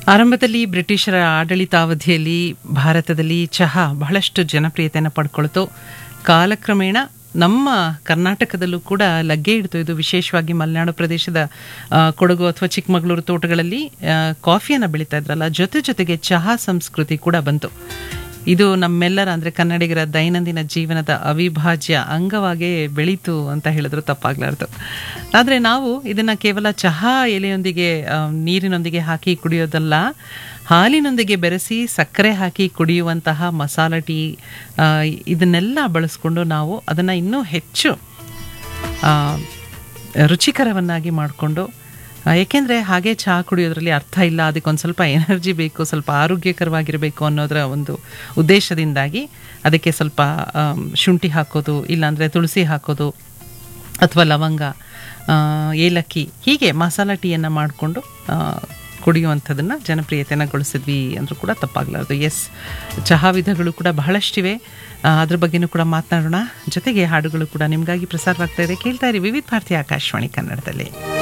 ಆರಂಭದಲ್ಲಿ ಬ್ರಿಟಿಷರ ಆಡಳಿತಾವಧಿಯಲ್ಲಿ ಭಾರತದಲ್ಲಿ ಚಹಾ ಬಹಳಷ್ಟು ಜನಪ್ರಿಯತೆಯನ್ನು ಪಡ್ಕೊಳ್ತು ಕಾಲಕ್ರಮೇಣ ನಮ್ಮ ಕರ್ನಾಟಕದಲ್ಲೂ ಕೂಡ ಲಗ್ಗೆ ಇಡ್ತು ಇದು ವಿಶೇಷವಾಗಿ ಮಲೆನಾಡು ಪ್ರದೇಶದ ಆ, ಕೊಡಗು ಅಥವಾ ಚಿಕ್ಕಮಗಳೂರು ತೋಟಗಳಲ್ಲಿ ಕಾಫಿಯನ್ನು ಬೆಳೀತಾ ಇದ್ರಲ್ಲ ಜೊತೆ ಜೊತೆಗೆ ಚಹಾ ಸಂಸ್ಕೃತಿ ಕೂಡ ಬಂತು ಇದು ನಮ್ಮೆಲ್ಲರ ಅಂದರೆ ಕನ್ನಡಿಗರ ದೈನಂದಿನ ಜೀವನದ ಅವಿಭಾಜ್ಯ ಅಂಗವಾಗಿ ಬೆಳೀತು ಅಂತ ಹೇಳಿದ್ರು ತಪ್ಪಾಗ್ಲಾರ್ದು ಆದರೆ ನಾವು ಇದನ್ನು ಕೇವಲ ಚಹಾ ಎಲೆಯೊಂದಿಗೆ ಆ, ನೀರಿನೊಂದಿಗೆ ಹಾಕಿ ಕುಡಿಯೋದಲ್ಲ ಹಾಲಿನೊಂದಿಗೆ ಬೆರೆಸಿ ಸಕ್ಕರೆ ಹಾಕಿ ಕುಡಿಯುವಂತಹ ಮಸಾಲ ಟೀ ಆ, ಇದನ್ನೆಲ್ಲ ಬಳಸ್ಕೊಂಡು ನಾವು ಅದನ್ನು ಇನ್ನೂ ಹೆಚ್ಚು ಆ, ರುಚಿಕರವನ್ನಾಗಿ ಮಾಡಿಕೊಂಡು ಏಕೆಂದರೆ ಹಾಗೆ ಚಹಾ ಕುಡಿಯೋದ್ರಲ್ಲಿ ಅರ್ಥ ಇಲ್ಲ ಅದಕ್ಕೊಂದು ಸ್ವಲ್ಪ ಎನರ್ಜಿ ಬೇಕು ಸ್ವಲ್ಪ ಆರೋಗ್ಯಕರವಾಗಿರಬೇಕು ಅನ್ನೋದರ ಒಂದು ಉದ್ದೇಶದಿಂದಾಗಿ ಅದಕ್ಕೆ ಸ್ವಲ್ಪ ಆಮ್, ಶುಂಠಿ ಹಾಕೋದು ಇಲ್ಲಾಂದರೆ ತುಳಸಿ ಹಾಕೋದು ಅಥವಾ ಲವಂಗ ಆ, ಏಲಕ್ಕಿ ಹೀಗೆ ಮಸಾಲ ಟೀಯನ್ನು ಮಾಡಿಕೊಂಡು ಕುಡಿಯುವಂಥದ್ದನ್ನು ಜನಪ್ರಿಯತೆಯನ್ನು ಗೊಳಿಸಿದ್ವಿ ಅಂದರೂ ಕೂಡ ತಪ್ಪಾಗಲಾರದು ಎಸ್ ಚಹಾ ವಿಧಗಳು ಕೂಡ ಬಹಳಷ್ಟಿವೆ ಆ, ಅದ್ರ ಬಗ್ಗೆನೂ ಕೂಡ ಮಾತನಾಡೋಣ ಜೊತೆಗೆ ಹಾಡುಗಳು ಕೂಡ ನಿಮಗಾಗಿ ಪ್ರಸಾರವಾಗ್ತಾ ಇದೆ ಕೇಳ್ತಾ ಇರಿ ವಿವಿಧ ಭಾರತಿ ಆಕಾಶವಾಣಿ ಕನ್ನಡದಲ್ಲಿ